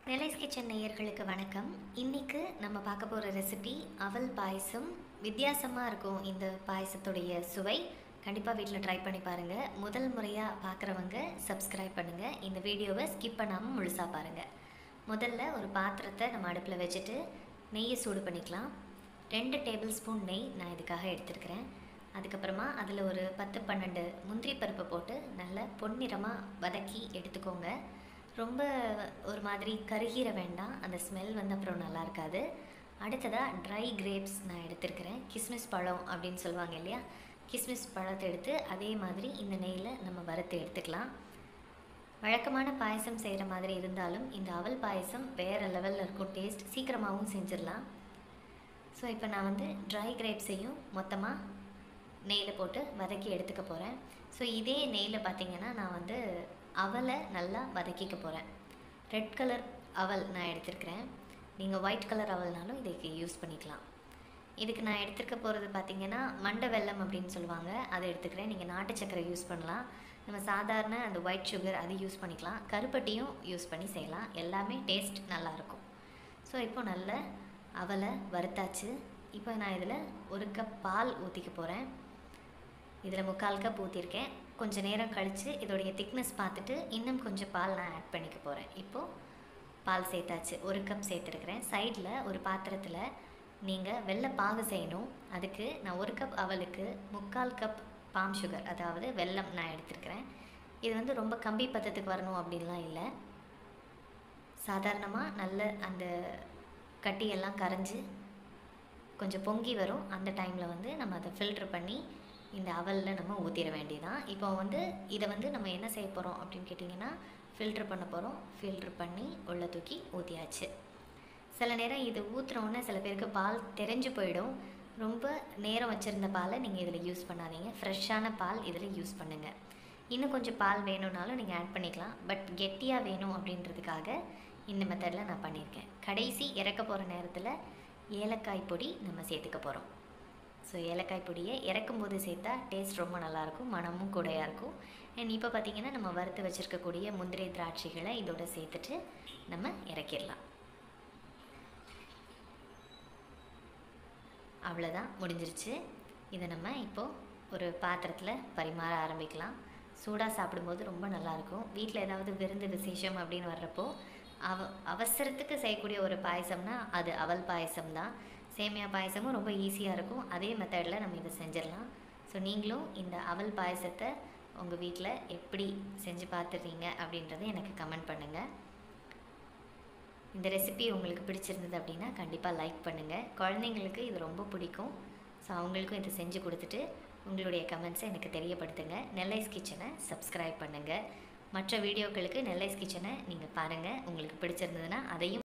நிலைஸ் kitchen நேயர்களுக்கு வணக்கம் இன்னைக்கு நம்ம பார்க்க போகிற ரெசிபி அவல் பாயசம் வித்தியாசமாக இருக்கும் இந்த பாயசத்துடைய சுவை கண்டிப்பாக வீட்டில் ட்ரை பண்ணி பாருங்கள் முதல் முறையாக பார்க்குறவங்க சப்ஸ்கிரைப் பண்ணுங்கள் இந்த வீடியோவை ஸ்கிப் பண்ணாமல் முழுசாக பாருங்கள் முதல்ல ஒரு பாத்திரத்தை நம்ம அடுப்பில் வச்சுட்டு நெய்யை சூடு பண்ணிக்கலாம் ரெண்டு டேபிள் ஸ்பூன் நெய் நான் இதுக்காக எடுத்துருக்கிறேன் அதுக்கப்புறமா அதில் ஒரு பத்து பன்னெண்டு முந்திரி பருப்பை போட்டு நல்லா பொன்னிறமாக வதக்கி எடுத்துக்கோங்க ரொம்ப ஒரு மாதிரி கருகிற வேண்டாம் அந்த ஸ்மெல் வந்து அப்புறம் நல்லா இருக்காது அடுத்ததாக ட்ரை கிரேப்ஸ் நான் எடுத்திருக்கிறேன் கிஸ்மிஸ் பழம் அப்படின்னு சொல்லுவாங்க இல்லையா கிஸ்மிஸ் பழத்தை எடுத்து அதே மாதிரி இந்த நெய்யில் நம்ம வறுத்து எடுத்துக்கலாம் வழக்கமான பாயசம் செய்கிற மாதிரி இருந்தாலும் இந்த அவல் பாயசம் வேறு லெவலில் இருக்கும் டேஸ்ட் சீக்கிரமாகவும் செஞ்சிடலாம் ஸோ இப்போ நான் வந்து ட்ரை கிரேப்ஸையும் மொத்தமாக நெய்யில் போட்டு வதக்கி எடுத்துக்க போகிறேன் ஸோ இதே நெய்யில் பார்த்தீங்கன்னா நான் வந்து அவலை நல்லா வதக்கிக்க போகிறேன் ரெட் கலர் அவல் நான் எடுத்திருக்கிறேன் நீங்கள் ஒயிட் கலர் அவல்னாலும் இதுக்கு யூஸ் பண்ணிக்கலாம் இதுக்கு நான் எடுத்துக்க போகிறது பார்த்தீங்கன்னா மண்டை வெல்லம் அப்படின்னு சொல்லுவாங்க அதை எடுத்துக்கிறேன் நீங்கள் நாட்டு சக்கரை யூஸ் பண்ணலாம் நம்ம சாதாரண அந்த ஒயிட் சுகர் அது யூஸ் பண்ணிக்கலாம் கருப்பட்டியும் யூஸ் பண்ணி செய்யலாம் எல்லாமே டேஸ்ட் நல்லாயிருக்கும் ஸோ இப்போ நல்ல அவலை வறுத்தாச்சு இப்போ நான் இதில் ஒரு கப் பால் ஊற்றிக்க போகிறேன் இதில் முக்கால் கப் ஊற்றிருக்கேன் கொஞ்சம் நேரம் கழித்து இதோடைய திக்னஸ் பார்த்துட்டு இன்னும் கொஞ்சம் பால் நான் ஆட் பண்ணிக்க போகிறேன் இப்போது பால் சேர்த்தாச்சு ஒரு கப் சேர்த்துருக்கிறேன் சைடில் ஒரு பாத்திரத்தில் நீங்கள் வெள்ளை பாகு செய்யணும் அதுக்கு நான் ஒரு கப் அவலுக்கு முக்கால் கப் பாம் சுகர் அதாவது வெல்லம் நான் எடுத்துருக்கிறேன் இது வந்து ரொம்ப கம்பி பதத்துக்கு வரணும் அப்படின்லாம் இல்லை சாதாரணமாக நல்ல அந்த கட்டியெல்லாம் கரைஞ்சி கொஞ்சம் பொங்கி வரும் அந்த டைமில் வந்து நம்ம அதை ஃபில்ட்ரு பண்ணி இந்த அவலில் நம்ம ஊற்றிட வேண்டியதான் இப்போ வந்து இதை வந்து நம்ம என்ன செய்ய போகிறோம் அப்படின்னு கேட்டிங்கன்னா ஃபில்ட்ரு பண்ண போகிறோம் ஃபில்ட்ரு பண்ணி உள்ளே தூக்கி ஊற்றியாச்சு சில நேரம் இது ஊற்றுறோன்னே சில பேருக்கு பால் தெரிஞ்சு போயிடும் ரொம்ப நேரம் வச்சுருந்த பாலை நீங்கள் இதில் யூஸ் பண்ணாதீங்க ஃப்ரெஷ்ஷான பால் இதில் யூஸ் பண்ணுங்கள் இன்னும் கொஞ்சம் பால் வேணும்னாலும் நீங்கள் ஆட் பண்ணிக்கலாம் பட் கெட்டியாக வேணும் அப்படின்றதுக்காக இந்த மெத்தடில் நான் பண்ணியிருக்கேன் கடைசி இறக்க போகிற நேரத்தில் ஏலக்காய் பொடி நம்ம சேர்த்துக்க போகிறோம் ஸோ ஏலக்காய் பொடியை இறக்கும் போது சேர்த்தா டேஸ்ட் ரொம்ப நல்லாயிருக்கும் மனமும் கூடையாக இருக்கும் அண்ட் இப்போ பார்த்திங்கன்னா நம்ம வறுத்து வச்சுருக்கக்கூடிய முந்திரி திராட்சைகளை இதோட சேர்த்துட்டு நம்ம இறக்கிடலாம் அவ்வளோதான் முடிஞ்சிருச்சு இதை நம்ம இப்போது ஒரு பாத்திரத்தில் பரிமாற ஆரம்பிக்கலாம் சூடாக சாப்பிடும்போது ரொம்ப நல்லாயிருக்கும் வீட்டில் ஏதாவது விருந்து விசேஷம் அப்படின்னு வர்றப்போ அவ அவசரத்துக்கு செய்யக்கூடிய ஒரு பாயசம்னா அது அவல் பாயசம் தான் சேமியா பாயசமும் ரொம்ப ஈஸியாக இருக்கும் அதே மெத்தடில் நம்ம இதை செஞ்சிடலாம் ஸோ நீங்களும் இந்த அவல் பாயசத்தை உங்கள் வீட்டில் எப்படி செஞ்சு பார்த்துறீங்க அப்படின்றத எனக்கு கமெண்ட் பண்ணுங்கள் இந்த ரெசிபி உங்களுக்கு பிடிச்சிருந்தது அப்படின்னா கண்டிப்பாக லைக் பண்ணுங்கள் குழந்தைங்களுக்கு இது ரொம்ப பிடிக்கும் ஸோ அவங்களுக்கும் இதை செஞ்சு கொடுத்துட்டு உங்களுடைய கமெண்ட்ஸை எனக்கு தெரியப்படுத்துங்க நெல்லைஸ் கிச்சனை சப்ஸ்கிரைப் பண்ணுங்கள் மற்ற வீடியோக்களுக்கு நெல்லைஸ் கிச்சனை நீங்கள் பாருங்கள் உங்களுக்கு பிடிச்சிருந்ததுன்னா அதையும்